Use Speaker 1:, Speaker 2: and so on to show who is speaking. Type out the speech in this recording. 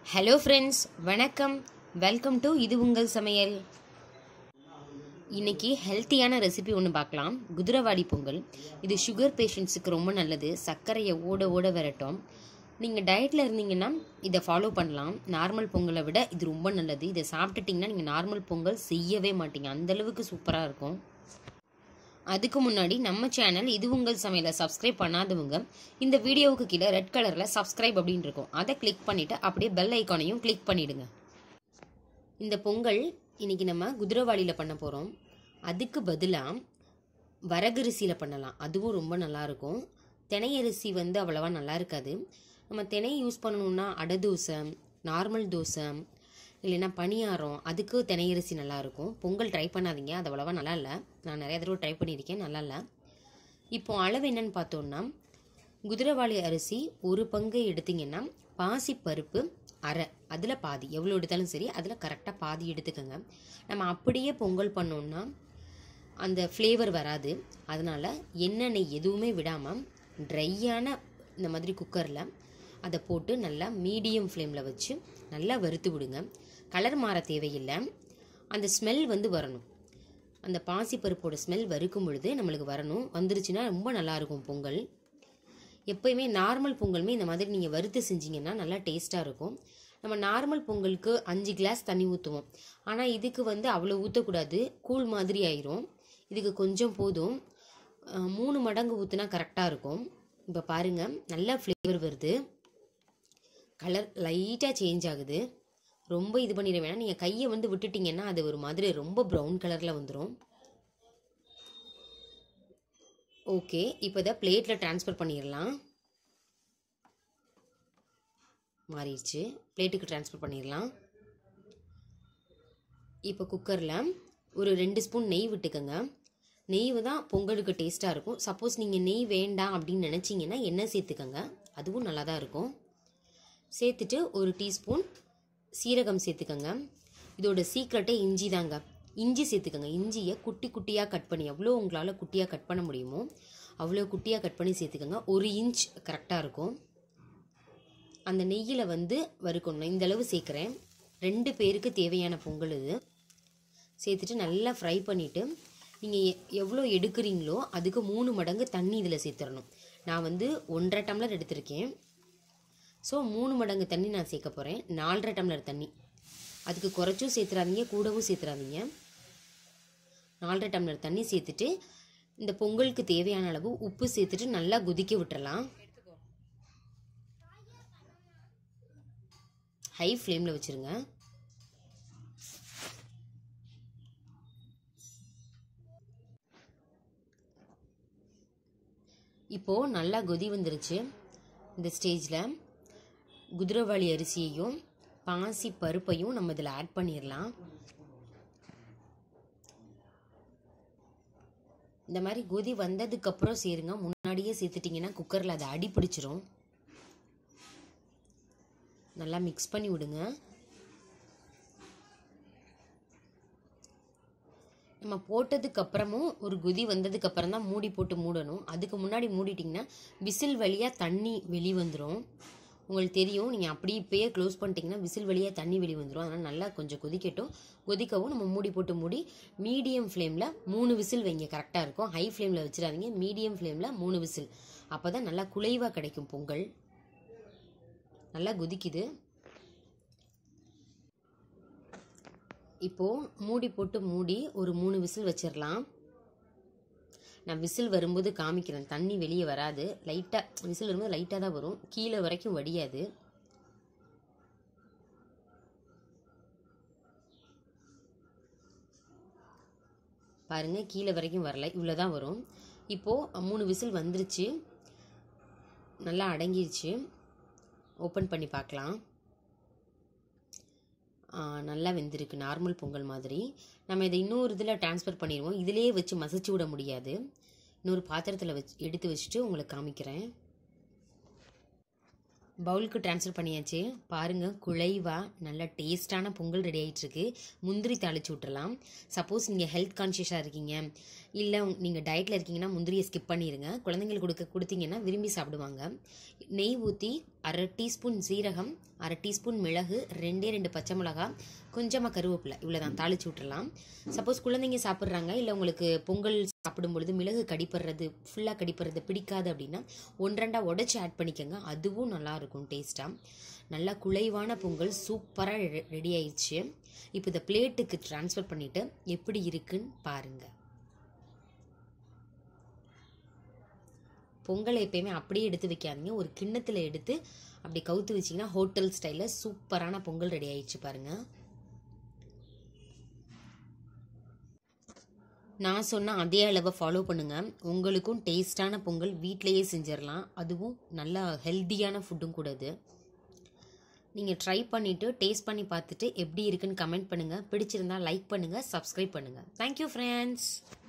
Speaker 1: hello friends வணக்கம் welcome to இது உங்கள் சமையல் இன்னைக்கு ஹெல்த்தியான ரெசிபி ஒன்று பார்க்கலாம் குதிரவாடி பொங்கல் இது சுகர் பேஷண்ட்ஸுக்கு ரொம்ப நல்லது சர்க்கரையை ஓட ஓட விரட்டும் நீங்கள் டயட்டில் இருந்தீங்கன்னா இதை ஃபாலோ பண்ணலாம் நார்மல் பொங்கலை விட இது ரொம்ப நல்லது இதை சாப்பிட்டுட்டிங்கன்னா நீங்கள் நார்மல் பொங்கல் செய்யவே மாட்டீங்க அந்தளவுக்கு சூப்பராக இருக்கும் அதுக்கு முன்னாடி நம்ம சேனல் இது உங்கள் சமையலை சப்ஸ்கிரைப் பண்ணாதவங்க இந்த வீடியோவுக்கு கீழே ரெட் கலரில் சப்ஸ்கிரைப் அப்படின்னு இருக்கும் அதை கிளிக் பண்ணிவிட்டு அப்படியே பெல் ஐக்கானையும் கிளிக் பண்ணிவிடுங்க இந்த பொங்கல் இன்னைக்கு நம்ம குதிரவாளியில் பண்ண போகிறோம் அதுக்கு பதிலாக வரகரிசியில் பண்ணலாம் அதுவும் ரொம்ப நல்லாயிருக்கும் தினை அரிசி வந்து அவ்வளோவா நல்லா இருக்காது நம்ம தினை யூஸ் பண்ணணும்னா அடை தோசை நார்மல் தோசை இல்லைன்னா பணியாரம் அதுக்கு தினையரிசி நல்லாயிருக்கும் பொங்கல் ட்ரை பண்ணாதீங்க அது அவ்வளோவா நல்லா இல்லை நான் நிறைய தடவை ட்ரை பண்ணியிருக்கேன் நல்லா இல்லை இப்போ அளவு என்னன்னு பார்த்தோம்னா குதிரவாளி அரிசி ஒரு பங்கு எடுத்தீங்கன்னா பாசி பருப்பு அரை அதில் பாதி எவ்வளோ எடுத்தாலும் சரி அதில் கரெக்டாக பாதி எடுத்துக்கோங்க நம்ம அப்படியே பொங்கல் பண்ணோம்னா அந்த ஃப்ளேவர் வராது அதனால் எண்ணெய் எதுவுமே விடாமல் ட்ரையான இந்த மாதிரி குக்கரில் அதை போட்டு நல்லா மீடியம் ஃப்ளேமில் வச்சு நல்லா வறுத்து விடுங்க கலர் மாற தேவையில்லை அந்த ஸ்மெல் வந்து வரணும் அந்த பாசிப்பருப்போட ஸ்மெல் வறுக்கும் பொழுது நம்மளுக்கு வரணும் வந்துருச்சுன்னா ரொம்ப நல்லாயிருக்கும் பொங்கல் எப்போயுமே நார்மல் பொங்கலுமே இந்த மாதிரி நீங்கள் வறுத்து செஞ்சீங்கன்னா நல்லா டேஸ்ட்டாக இருக்கும் நம்ம நார்மல் பொங்கலுக்கு அஞ்சு கிளாஸ் தண்ணி ஊற்றுவோம் ஆனால் இதுக்கு வந்து அவ்வளோ ஊற்றக்கூடாது கூழ் மாதிரி ஆயிரும் இதுக்கு கொஞ்சம் போதும் அஹ், மூணு மடங்கு ஊற்றுனா கரெக்டாக இருக்கும் இப்போ பாருங்கள் நல்லா ஃப்ளேவர் வருது கலர் லைட்டாக சேஞ்ச் ஆகுது ரொம்ப இது பண்ணிட வேணாம் நீங்கள் கையை வந்து விட்டுட்டீங்கன்னா அது ஒரு மாதிரி ரொம்ப ப்ரௌன் கலரில் வந்துடும் ஓகே இப்போ இதை பிளேட்டில் ட்ரான்ஸ்ஃபர் பண்ணிடலாம் மாறிடுச்சு பிளேட்டுக்கு ட்ரான்ஸ்ஃபர் பண்ணிடலாம் இப்போ குக்கரில் ஒரு ரெண்டு ஸ்பூன் நெய் விட்டுக்கோங்க நெய் தான் பொங்கலுக்கு டேஸ்ட்டாக இருக்கும் சப்போஸ் நீங்கள் நெய் வேண்டாம் அப்படின்னு நினச்சிங்கன்னா எண்ணெய் சேர்த்துக்கோங்க அதுவும் நல்லா தான் இருக்கும் சேர்த்துட்டு ஒரு டீஸ்பூன் சீரகம் சேர்த்துக்கோங்க இதோட சீக்ரெட்டே இஞ்சி தாங்க இஞ்சி சேர்த்துக்கோங்க இஞ்சியை குட்டி குட்டியாக கட் பண்ணி எவ்வளோ உங்களால் குட்டியாக கட் பண்ண முடியுமோ அவ்வளோ குட்டியாக கட் பண்ணி சேர்த்துக்கோங்க ஒரு இன்ச் கரெக்டாக இருக்கும் அந்த நெய்யில் வந்து வறுக்கணும் இந்த அளவு சேர்க்குறேன் ரெண்டு பேருக்கு தேவையான பொங்கல் இது சேர்த்துட்டு நல்லா ஃப்ரை பண்ணிவிட்டு நீங்கள் எவ்வளோ எடுக்கிறீங்களோ அதுக்கு மூணு மடங்கு தண்ணி இதில் சேர்த்துடணும் நான் வந்து ஒன்றரை டம்ளர் எடுத்திருக்கேன் ஸோ மூணு மடங்கு தண்ணி நான் சேர்க்க போகிறேன் நாலரை டம்ளர் தண்ணி அதுக்கு குறைச்சும் சேர்த்துறாதீங்க கூடவும் சேர்த்துறாதீங்க நாலரை டம்ளர் தண்ணி சேர்த்துட்டு இந்த பொங்கலுக்கு தேவையான அளவு உப்பு சேர்த்துட்டு நல்லா கொதிக்க விட்டுறலாம் ஹை ஃப்ளேமில் வச்சுருங்க இப்போது நல்லா கொதி வந்துருச்சு இந்த ஸ்டேஜில் குதிரவாளி அரிசியையும் பாசி பருப்பையும் நம்ம இதில் ஆட் பண்ணிடலாம் இந்த மாதிரி கொதி வந்ததுக்கப்புறம் சேருங்க முன்னாடியே சேர்த்துட்டிங்கன்னா குக்கரில் அதை அடி பிடிச்சிரும் நல்லா மிக்ஸ் பண்ணி விடுங்க நம்ம போட்டதுக்கு அப்புறமும் ஒரு குதி வந்ததுக்கு அப்புறம் தான் மூடி போட்டு மூடணும் அதுக்கு முன்னாடி மூடிட்டிங்கன்னா விசில் வழியாக தண்ணி வெளி வந்துடும் உங்களுக்கு தெரியும் நீங்கள் அப்படி இப்பயே க்ளோஸ் பண்ணிட்டீங்கன்னா விசில் வழியாக தண்ணி வெளி வந்துடும் அதனால் நல்லா கொஞ்சம் கொதிக்கட்டும் கொதிக்கவும் நம்ம மூடி போட்டு மூடி மீடியம் ஃப்ளேமில் மூணு விசில் வைங்க கரெக்டாக இருக்கும் ஹை ஃப்ளேமில் வச்சிடாதீங்க மீடியம் ஃப்ளேமில் மூணு விசில் அப்போ தான் நல்லா குலைவாக கிடைக்கும் பொங்கல் நல்லா கொதிக்குது இப்போது மூடி போட்டு மூடி ஒரு மூணு விசில் வச்சிடலாம் நான் விசில் வரும்போது காமிக்கிறேன் தண்ணி வெளியே வராது லைட்டாக விசில் வரும்போது லைட்டாக தான் வரும் கீழே வரைக்கும் வடியாது பாருங்கள் கீழே வரைக்கும் வரல இவ்வளோ தான் வரும் இப்போது மூணு விசில் வந்துருச்சு நல்லா அடங்கிருச்சு ஓப்பன் பண்ணி பார்க்கலாம் ஆ, நல்லா வெந்திருக்கு நார்மல் பொங்கல் மாதிரி நம்ம இதை இன்னொரு இதில் ட்ரான்ஸ்ஃபர் பண்ணிடுவோம் இதிலேயே வச்சு மசிச்சு விட முடியாது இன்னொரு பாத்திரத்தில் வச்சு எடுத்து வச்சுட்டு உங்களுக்கு காமிக்கிறேன் பவுலுக்கு ட்ரான்ஸ்ஃபர் பண்ணியாச்சு பாருங்கள் குழைவாக நல்ல டேஸ்டான பொங்கல் ரெடி ஆகிட்டுருக்கு முந்திரி தாளிச்சு விட்டுறலாம் சப்போஸ் நீங்கள் ஹெல்த் கான்ஷியஸாக இருக்கீங்க இல்லை நீங்கள் டயட்டில் இருக்கீங்கன்னா முந்திரியை ஸ்கிப் பண்ணிடுங்க குழந்தைங்களுக்கு கொடுக்க கொடுத்தீங்கன்னா விரும்பி சாப்பிடுவாங்க நெய் ஊற்றி அரை டீஸ்பூன் சீரகம் அரை டீஸ்பூன் மிளகு ரெண்டே ரெண்டு பச்சை மிளகா கொஞ்சமாக கருவேப்பிலை இவ்வளோ தான் தாளிச்சு விட்டுறலாம் சப்போஸ் குழந்தைங்க சாப்பிட்றாங்க இல்லை உங்களுக்கு பொங்கல் சாப்பிடும் பொழுது மிளகு கடிப்படுறது ஃபுல்லாக கடிப்படுறது பிடிக்காது அப்படின்னா ஒன்றரெண்டா உடச்சி ஆட் பண்ணிக்கோங்க அதுவும் நல்லாயிருக்கும் டேஸ்ட்டாக நல்லா குழைவான பொங்கல் சூப்பராக ரெடி ஆயிடுச்சு இப்போ இந்த பிளேட்டுக்கு ட்ரான்ஸ்ஃபர் பண்ணிவிட்டு எப்படி இருக்குன்னு பாருங்கள் பொங்கலை எப்பயுமே அப்படியே எடுத்து வைக்காதீங்க ஒரு கிண்ணத்தில் எடுத்து அப்படி கவுத்து வச்சிங்கன்னா ஹோட்டல் ஸ்டைலில் சூப்பரான பொங்கல் ரெடி ஆயிடுச்சு பாருங்கள் நான் சொன்ன அதே அளவை ஃபாலோ பண்ணுங்கள் உங்களுக்கும் டேஸ்டான பொங்கல் வீட்டிலையே செஞ்சிடலாம் அதுவும் நல்லா ஹெல்த்தியான ஃபுட்டும் கூட இது நீங்கள் ட்ரை பண்ணிவிட்டு டேஸ்ட் பண்ணி பார்த்துட்டு எப்படி இருக்குன்னு கமெண்ட் பண்ணுங்கள் பிடிச்சிருந்தா லைக் பண்ணுங்கள் சப்ஸ்கிரைப் பண்ணுங்கள் தேங்க்யூ ஃப்ரெண்ட்ஸ்